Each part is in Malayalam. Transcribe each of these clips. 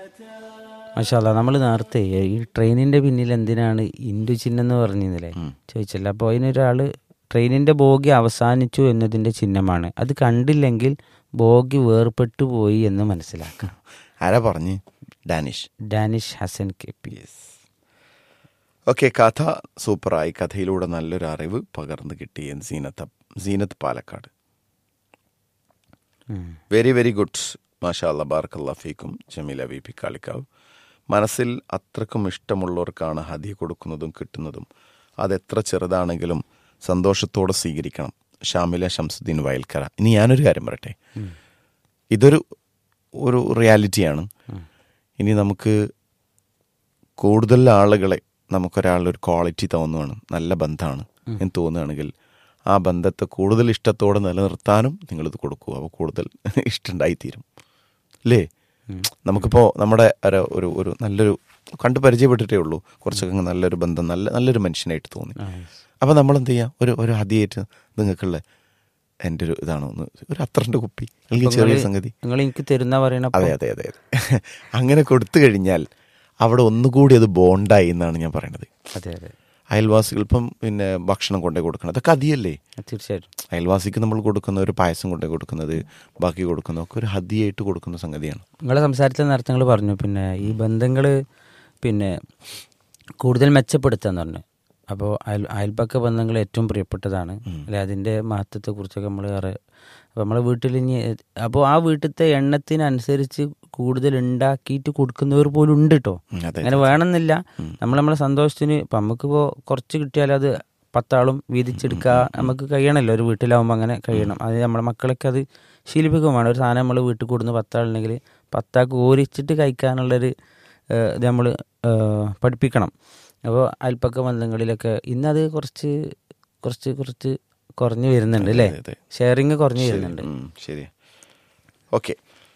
മഷാല്ല നമ്മൾ നേരത്തെ ഈ ട്രെയിനിന്റെ പിന്നിൽ എന്തിനാണ് ഇൻഡു ചിഹ്നം എന്ന് പറഞ്ഞിരുന്നില്ലേ ചോദിച്ചല്ലോ അപ്പോൾ അതിനൊരാൾ ട്രെയിനിന്റെ ബോഗി അവസാനിച്ചു എന്നതിന്റെ ചിഹ്നമാണ് അത് കണ്ടില്ലെങ്കിൽ ബോഗി വേർപെട്ടു പോയി എന്ന് മനസ്സിലാക്കാം ആരാ പറഞ്ഞ് Danish Danish Hasan K P okay കഥ സൂപ്പറായി കഥയിലൂടെ നല്ലൊരു അറിവ് പകർന്നു കിട്ടി എന്ന് സീനത്ത് സീനത്ത് പാലക്കാട് ഉം. വെരി വെരി ഗുഡ് മാഷാ അല്ലാ ബാർക്കല്ലാ ഫീക്കും ജമീല വി പി കാളിക്കാവ് മനസ്സിൽ അത്രക്കും ഇഷ്ടമുള്ളവർക്കാണ് ഹദിയ കൊടുക്കുന്നതും കിട്ടുന്നതും അതെത്ര ചെറുതാണെങ്കിലും സന്തോഷത്തോടെ സ്വീകരിക്കണം ഷാമില ഷംസുദ്ദീൻ വയൽക്കര ഇനി ഞാനൊരു കാര്യം പറയട്ടെ ഇതൊരു ഒരു റിയാലിറ്റിയാണ് ഇനി നമുക്ക് കൂടുതൽ ആളുകളെ നമുക്കൊരാളൊരു ക്വാളിറ്റി തോന്നുകയാണ് നല്ല ബന്ധമാണ് എന്ന് തോന്നുകയാണെങ്കിൽ ആ ബന്ധത്തെ കൂടുതൽ ഇഷ്ടത്തോടെ നിലനിർത്താനും നിങ്ങളിത് കൊടുക്കൂ അപ്പോൾ കൂടുതൽ ഇഷ്ടമുണ്ടായിത്തീരും അല്ലേ നമുക്കിപ്പോൾ നമ്മുടെ ഒരു ഒരു ഒരു നല്ലൊരു കണ്ട് പരിചയപ്പെട്ടിട്ടേ ഉള്ളൂ കുറച്ചൊക്കെ അങ്ങ് നല്ലൊരു ബന്ധം നല്ല നല്ലൊരു മനുഷ്യനായിട്ട് തോന്നി അപ്പോൾ നമ്മൾ എന്ത് ചെയ്യാം ഒരു ഒരു ഹതിയായിട്ട് നിങ്ങൾക്കുള്ള എൻ്റെ ഒരു ഇതാണോ ഒന്ന് ഒരു അത്രൻ്റെ കുപ്പി അല്ലെങ്കിൽ ചെറിയ സംഗതി നിങ്ങൾ എനിക്ക് തരുന്ന പറയണ അതെ അതെ അതെ അതെ അങ്ങനെ കൊടുത്തു കഴിഞ്ഞാൽ അവിടെ ഒന്നുകൂടി അത് ബോണ്ടായി എന്നാണ് ഞാൻ പറയണത് അതെ അതെ അയൽവാസികൾ ഇപ്പം പിന്നെ ഭക്ഷണം കൊണ്ടേ കൊടുക്കണം അതൊക്കെ അതിയല്ലേ തീർച്ചയായിട്ടും അയൽവാസിക്ക് നമ്മൾ കൊടുക്കുന്ന ഒരു പായസം കൊണ്ടേ കൊടുക്കുന്നത് ബാക്കി കൊടുക്കുന്ന ഒക്കെ ഒരു ഹതിയായിട്ട് കൊടുക്കുന്ന സംഗതിയാണ് നിങ്ങളെ സംസാരത്തിൽ നേരത്തെ നിങ്ങൾ പറഞ്ഞു പിന്നെ ഈ ബന്ധങ്ങൾ പിന്നെ കൂടുതൽ മെച്ചപ്പെടുത്താന്ന് പറഞ്ഞു അപ്പോൾ അയൽ അയൽപക്ക ബന്ധങ്ങൾ ഏറ്റവും പ്രിയപ്പെട്ടതാണ് അല്ലെ അതിൻ്റെ മഹത്വത്തെക്കുറിച്ചൊക്കെ നമ്മൾ ഏറെ അപ്പോൾ നമ്മളെ വീട്ടിൽ ഇനി അപ്പോൾ ആ വീട്ടിലത്തെ എണ്ണത്തിനനുസരിച്ച് കൂടുതൽ ഉണ്ടാക്കിയിട്ട് കൊടുക്കുന്നവർ പോലും ഉണ്ട് കേട്ടോ ഉം, അതെ അങ്ങനെ വേണമെന്നില്ല നമ്മൾ നമ്മളെ സന്തോഷത്തിന് ഇപ്പം നമുക്കിപ്പോൾ കുറച്ച് കിട്ടിയാൽ അത് പത്താളും വീതിച്ചെടുക്കുക നമുക്ക് കഴിയണമല്ലോ ഒരു വീട്ടിലാവുമ്പോൾ അങ്ങനെ കഴിയണം അത് നമ്മളെ മക്കളൊക്കെ അത് ശീലിപ്പിക്കുകയാണ് ഒരു സാധനം നമ്മൾ വീട്ടിൽ കൂടുന്ന പത്താളുണ്ടെങ്കിൽ പത്താൾക്ക് ഓരിച്ചിട്ട് കഴിക്കാനുള്ളൊരു ഏഹ്, ഇത് നമ്മൾ പഠിപ്പിക്കണം അപ്പോൾ അയൽപ്പക്ക ബന്ധങ്ങളിലൊക്കെ ഇന്നത് കുറച്ച് കുറച്ച് കുറച്ച് കുറഞ്ഞു വരുന്നുണ്ട് അല്ലേ അതെ, അതെ. ഷെയറിങ് കുറഞ്ഞു വരുന്നുണ്ട് ഉം, ശരി ഓക്കെ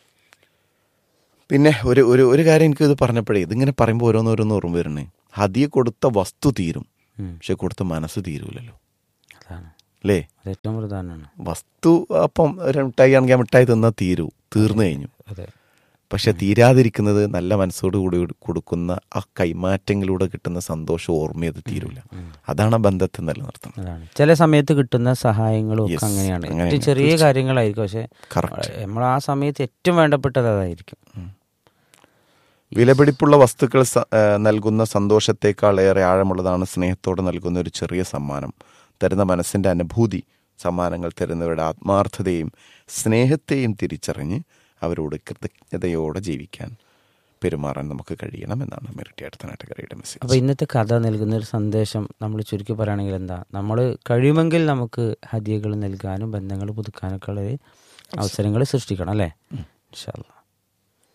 പിന്നെ ഒരു ഒരു ഒരു കാര്യം എനിക്ക് ഇത് പറഞ്ഞപ്പോഴേ ഇതിങ്ങനെ പറയുമ്പോൾ ഓരോന്നോരോന്ന് ഓർമ്മ വരണേ ഹതിയെ കൊടുത്ത വസ്തു തീരും ഉം. പക്ഷെ കൊടുത്ത മനസ്സ് തീരൂലല്ലോ അതാണ് അല്ലേ അത് ഏറ്റവും പ്രധാനമാണ് വസ്തു അപ്പം ഒരു മിഠായി ആണെങ്കിൽ ആ മിഠായി തിന്നാൽ തീരൂ തീർന്നു കഴിഞ്ഞു അതെ പക്ഷെ തീരാതിരിക്കുന്നത് നല്ല മനസ്സോട് കൂടി കൊടുക്കുന്ന ആ കൈമാറ്റങ്ങളിലൂടെ കിട്ടുന്ന സന്തോഷം ഓർമ്മയത് തീരൂല അതാണ് ആ ബന്ധത്തെ നിലനിർത്തുന്നത് അതാണ് ചില സമയത്ത് കിട്ടുന്ന സഹായങ്ങളും ഒക്കെ Yes, അങ്ങനെയാണ് അങ്ങനെയാണ്. ഏറ്റവും ചെറിയ കാര്യങ്ങളായിരിക്കും പക്ഷെ Correct. നമ്മൾ ആ സമയത്ത് ഏറ്റവും വേണ്ടപ്പെട്ടത് അതായിരിക്കും വിലപിടിപ്പുള്ള വസ്തുക്കൾ സ- ഏ, നൽകുന്ന സന്തോഷത്തേക്കാൾ ഏറെ ആഴമുള്ളതാണ് സ്നേഹത്തോടെ നൽകുന്ന ഒരു ചെറിയ സമ്മാനം തരുന്ന മനസ്സിന്റെ അനുഭൂതി സമ്മാനങ്ങൾ തരുന്നവരുടെ ആത്മാർത്ഥതയും സ്നേഹത്തെയും തിരിച്ചറിഞ്ഞ് അവരോട് കൃതജ്ഞതയോടെ ജീവിക്കാൻ പെരുമാറാൻ നമുക്ക് കഴിയണം എന്നാണ് മെറിറ്റി അടുത്തനാട്ടുകരയുടെ മെസ്സേജ് അപ്പോൾ ഇന്നത്തെ കഥ നൽകുന്ന ഒരു സന്ദേശം നമ്മൾ ചുരുക്കി പറയുകയാണെങ്കിൽ എന്താ നമ്മൾ കഴിയുമെങ്കിൽ നമുക്ക് ഹദിയകൾ നൽകാനും ബന്ധങ്ങൾ പുതുക്കാനൊക്കെ ഉള്ള അവസരങ്ങൾ സൃഷ്ടിക്കണം അല്ലേ ഇൻഷാ അല്ലാ